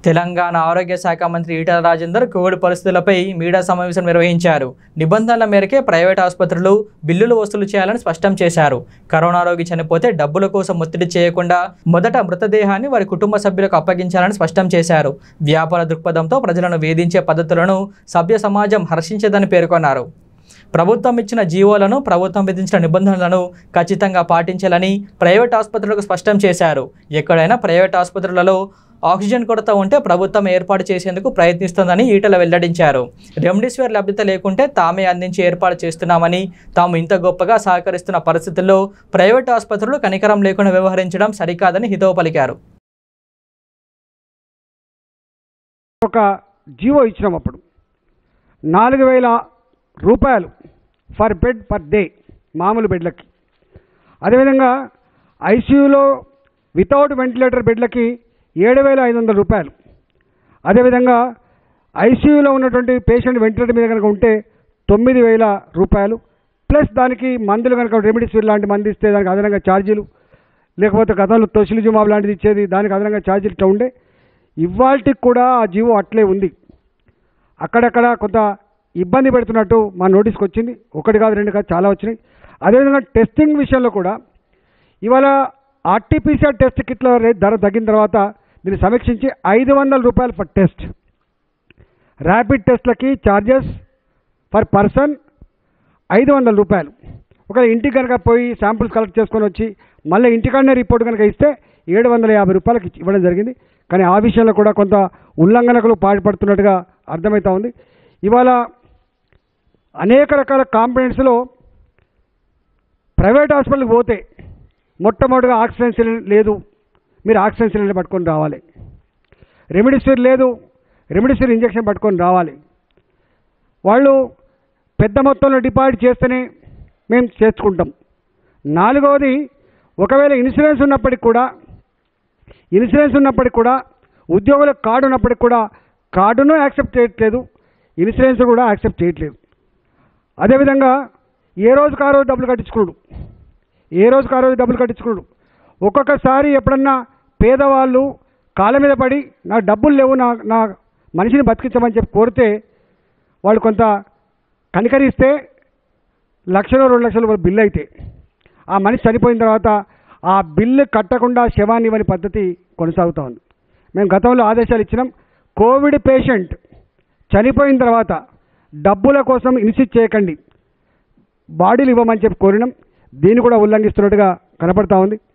తెలంగాణ ఆరోగ్య శాఖ మంత్రి ఈటల రాజేందర్ కోవిడ్ పరిస్థితులపై మీడియా సమావేశం నిర్వహించారు నిబంధనల మేరకే ప్రైవేట్ ఆసుపత్రులు బిల్లులు వసూలు చేయాలని స్పష్టం చేశారు కరోనా రోగి చనిపోతే డబ్బుల కోసం ఒత్తిడి చేయకుండా మొదట మృతదేహాన్ని వారి కుటుంబ సభ్యులకు అప్పగించాలని స్పష్టం చేశారు వ్యాపార దృక్పథంతో ప్రజలను వేధించే పద్ధతులను సభ్య సమాజం హర్షించదని పేర్కొన్నారు ప్రభుత్వం ఇచ్చిన జీవోలను ప్రభుత్వం విధించిన నిబంధనలను ఖచ్చితంగా పాటించాలని ప్రైవేట్ ఆసుపత్రులకు స్పష్టం చేశారు ఎక్కడైనా ప్రైవేట్ ఆసుపత్రులలో ఆక్సిజన్ కొరత ఉంటే ప్రభుత్వం ఏర్పాటు చేసేందుకు ప్రయత్నిస్తోందని ఈటల వెల్లడించారు రెమ్డెసివిర్ లభ్యత లేకుంటే తామే అందించి ఏర్పాటు చేస్తున్నామని తాము ఇంత గొప్పగా సహకరిస్తున్న పరిస్థితుల్లో ప్రైవేట్ ఆసుపత్రులు కనికరం లేకుండా వ్యవహరించడం సరికాదని హితవు పలికారు ఒక జీవో ఇచ్చినాం అప్పుడు నాలుగు వేల రూపాయలు ఫర్ బెడ్ పర్ డే మామూలు బెడ్లకి అదేవిధంగా ఐసీయూలో వితౌట్ వెంటిలేటర్ బెడ్లకి ఏడు వేల ఐదు వందల రూపాయలు అదేవిధంగా ఐసీయూలో ఉన్నటువంటి పేషెంట్ వెంటిలేటర్ మీద కనుక ఉంటే తొమ్మిది వేల రూపాయలు ప్లస్ దానికి మందులు కనుక రెమిడిసివిర్ లాంటి మంది ఇస్తే దానికి అదనంగా ఛార్జీలు లేకపోతే గతంలో తొసిలిజుమాబ్ లాంటిది ఇచ్చేది దానికి అదనంగా ఛార్జీలు ఇట్లా ఉండే ఇవాళకి కూడా ఆ జీవో అట్లే ఉంది అక్కడక్కడ కొంత ఇబ్బంది పెడుతున్నట్టు మా నోటీస్కి వచ్చింది ఒకటి కాదు రెండు కాదు చాలా వచ్చినాయి అదేవిధంగా టెస్టింగ్ విషయంలో కూడా ఇవాళ ఆర్టీపీసీఆర్ టెస్ట్ కిట్ల రేట్ ధర తగ్గిన తర్వాత దీన్ని సమీక్షించి ఐదు వందల రూపాయలు ఫర్ టెస్ట్ ర్యాపిడ్ టెస్ట్లకి ఛార్జెస్ ఫర్ పర్సన్ ఐదు వందల రూపాయలు ఒకవేళ ఇంటికి కనుక పోయి శాంపుల్స్ కలెక్ట్ చేసుకొని వచ్చి మళ్ళీ ఇంటికాడనే రిపోర్ట్ కనుక ఇస్తే ఏడు వందల యాభై రూపాయలకి ఇచ్చి- ఇవ్వడం జరిగింది కానీ ఆ విషయంలో కూడా కొంత ఉల్లంఘనకులు పాల్పడుతున్నట్టుగా అర్థమవుతా ఉంది ఇవాళ అనేక రకాల కాంపనెంట్స్లో ప్రైవేట్ హాస్పిటల్కి పోతే మొట్టమొదటిగా ఆక్సిజన్ సిలిండర్ లేదు మీరు ఆక్సిజన్ సిలిండర్ పట్టుకొని రావాలి రెమిడిసివిర్ లేదు రెమిడిసివిర్ ఇంజెక్షన్ పట్టుకొని రావాలి వాళ్ళు పెద్ద మొత్తంలో డిపాజిట్ చేస్తేనే మేము చేర్చుకుంటాం నాలుగవది ఒకవేళ ఇన్సూరెన్స్ ఉన్నప్పటికి కూడా ఇన్సూరెన్స్ ఉన్నప్పటికి కూడా ఉద్యోగుల కార్డు ఉన్నప్పటికి కూడా కార్డును యాక్సెప్ట్ చేయట్లేదు ఇన్సూరెన్స్ కూడా యాక్సెప్ట్ చేయట్లేదు అదేవిధంగా ఏ రోజుకు ఆ రోజు డబ్బులు కట్టించుకున్నాడు ఏ రోజుకు ఆ రోజు డబ్బులు కట్టించుకున్నాడు ఒక్కొక్కసారి ఎప్పుడన్నా పేదవాళ్ళు కాళ్ళ మీద పడి నాకు డబ్బులు లేవు నా నా మనిషిని బతికించమని చెప్పి కోరితే వాళ్ళు కొంత కనికరిస్తే లక్షలు రెండు లక్షలు బిల్లు అయితే ఆ మనిషి చనిపోయిన తర్వాత ఆ బిల్లు కట్టకుండా శవాన్ని ఇవ్వని పద్ధతి కొనసాగుతూ ఉంది మేము గతంలో ఆదేశాలు ఇచ్చినాం కోవిడ్ పేషెంట్ చనిపోయిన తర్వాత డబ్బుల కోసం ఇన్సిస్ట్ చేయకండి బాడీలు ఇవ్వమని చెప్పి కోరినాం దీన్ని కూడా ఉల్లంఘిస్తున్నట్టుగా కనపడతా ఉంది